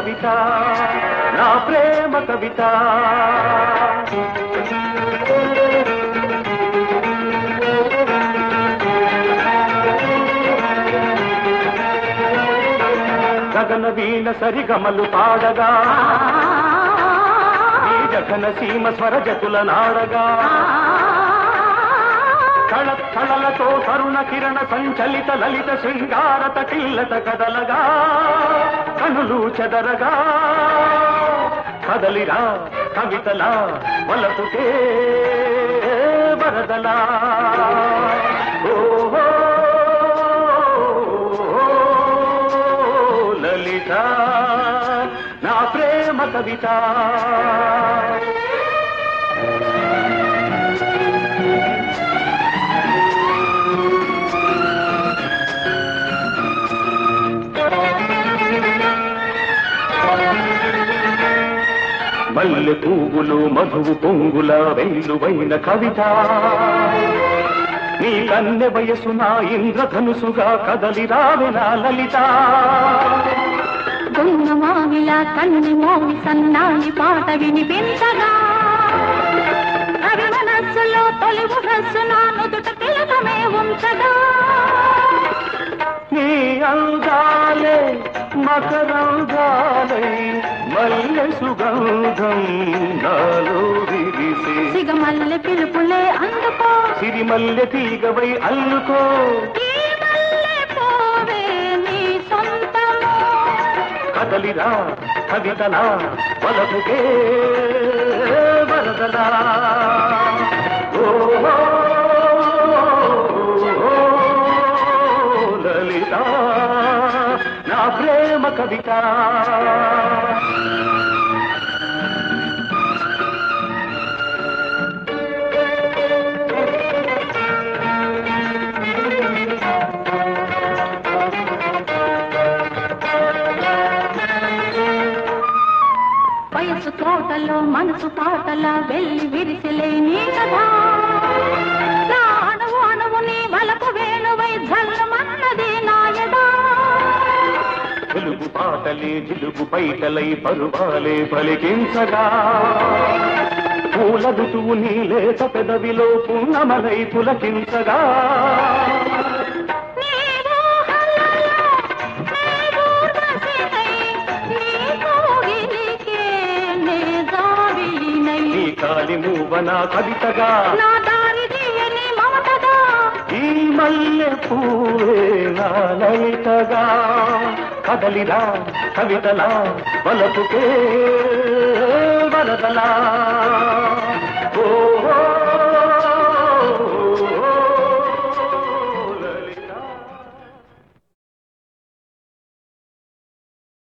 కవిత నా ప్రేమ కవిత గగన వీణ సరిగమలు పాడగా ఈ జగన సీమ స్వరజతుల నాడగా కళ కళలతో తరుణ కిరణ సంచలిత లలిత శృంగార తటిల్లత కదలగా కనులు చెదరగా కదలిరా కవితలా వలపుకే వరదలా ఓహో లలిత నా ప్రేమ కవిత మల్లె పువ్వులు మధువు పొంగుల వెల్లువైన కవిత నీ కన్నె వయసు నా ఇంద్రధనుసుగా కదలి రావెనా లలిత దొంగ మావిల కన్ని మోవి సన్నాని పాట వినిపించగా కవి మనస్సులో తొలి ముఖస్సు నా నుదుట తిలకమే ఉంచగా నీ అందాలే మకరంగాలై మల్లె సుగంధం నాలో విరిసే సిగమల్లె పిలుపులే అందుకో సిరిమల్లె తీగవై అల్లుకో ఈ మల్లె పోవే నీ సొంతము కదలిరా కవితలా వలపుకే వరదలా ఓ లలిత నా ప్రేమ కవిత వయసు తోటలో మనసు పాటల వెళ్ళి విరిసిలే నీ కదా నా అణువు అణువు నీ వలకు వేణువై జల్లమన్నది నాయదా తెలుగు పాటలే జిలుగు బయటలై పరువాలే పలికించగా పూల ఋతువు నీ లేత పెదవిలో పున్నమలై పులకించగా నీ ఊహలలో నీ ఊర్వశినై, నీ కోగిలికే నే జాబిలినై. నీ కాలి మూవన కవితగా నా దారి తీయని మమతగా ఈ మల్లె పూవే నా లలితగా కదలిరా కవితలా వలపుకే వరదలా